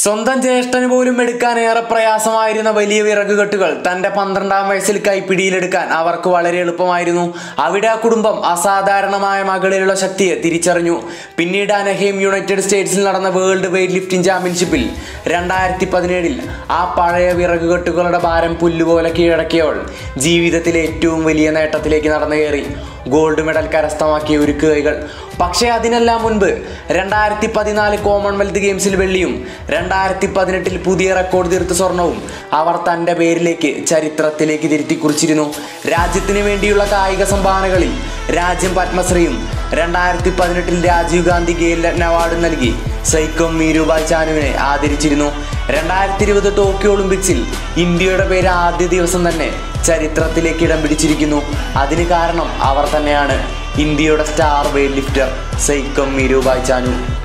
സ്വന്തം ജ്യേഷ്ഠന് പോലും എടുക്കാൻ ഏറെ പ്രയാസമായിരുന്ന വലിയ വിറകുകെട്ടുകൾ തന്റെ പന്ത്രണ്ടാം വയസ്സിൽ കൈപ്പിടിയിലെടുക്കാൻ അവർക്ക് വളരെ എളുപ്പമായിരുന്നു അവിടെ ആ കുടുംബം അസാധാരണമായ മകളിലുള്ള ശക്തിയെ തിരിച്ചറിഞ്ഞു പിന്നീട് അനഹേം യുണൈറ്റഡ് സ്റ്റേറ്റ്സിൽ നടന്ന വേൾഡ് വെയ്റ്റ് ലിഫ്റ്റിംഗ് ചാമ്പ്യൻഷിപ്പിൽ രണ്ടായിരത്തി പതിനേഴിൽ ആ പഴയ വിറകുകെട്ടുകളുടെ ഭാരം പുല്ലുപോലെ കീഴടക്കിയവൾ ജീവിതത്തിലെ ഏറ്റവും വലിയ നേട്ടത്തിലേക്ക് നടന്നു കയറി ഗോൾഡ് മെഡൽ കരസ്ഥമാക്കിയ ഉരുക്കുകൈകൾ പക്ഷേ അതിനെല്ലാം മുൻപ് രണ്ടായിരത്തി പതിനാല് കോമൺവെൽത്ത് ഗെയിംസിൽ വെള്ളിയും രണ്ടായിരത്തി പതിനെട്ടിൽ പുതിയ റെക്കോർഡ് തീർത്ത സ്വർണവും അവർ തൻ്റെ പേരിലേക്ക് ചരിത്രത്തിലേക്ക് തിരുത്തി കുറിച്ചിരുന്നു രാജ്യത്തിന് വേണ്ടിയുള്ള കായിക സംഭാവനകളിൽ രാജ്യം പത്മശ്രീയും രണ്ടായിരത്തി പതിനെട്ടിൽ രാജീവ് ഗാന്ധി ഖേൽ രത്ന അവാർഡും നൽകി സൈക്കോം മീരുബായ് ചാനുവിനെ ആദരിച്ചിരുന്നു രണ്ടായിരത്തി ഇരുപത് ടോക്കിയോ ഒളിമ്പിക്സിൽ ഇന്ത്യയുടെ പേര് ആദ്യ ദിവസം തന്നെ ചരിത്രത്തിലേക്ക് ഇടം പിടിച്ചിരിക്കുന്നു അതിന് കാരണം അവർ തന്നെയാണ് ഇന്ത്യയുടെ star weight lifter Saikhom Mirabai Chanu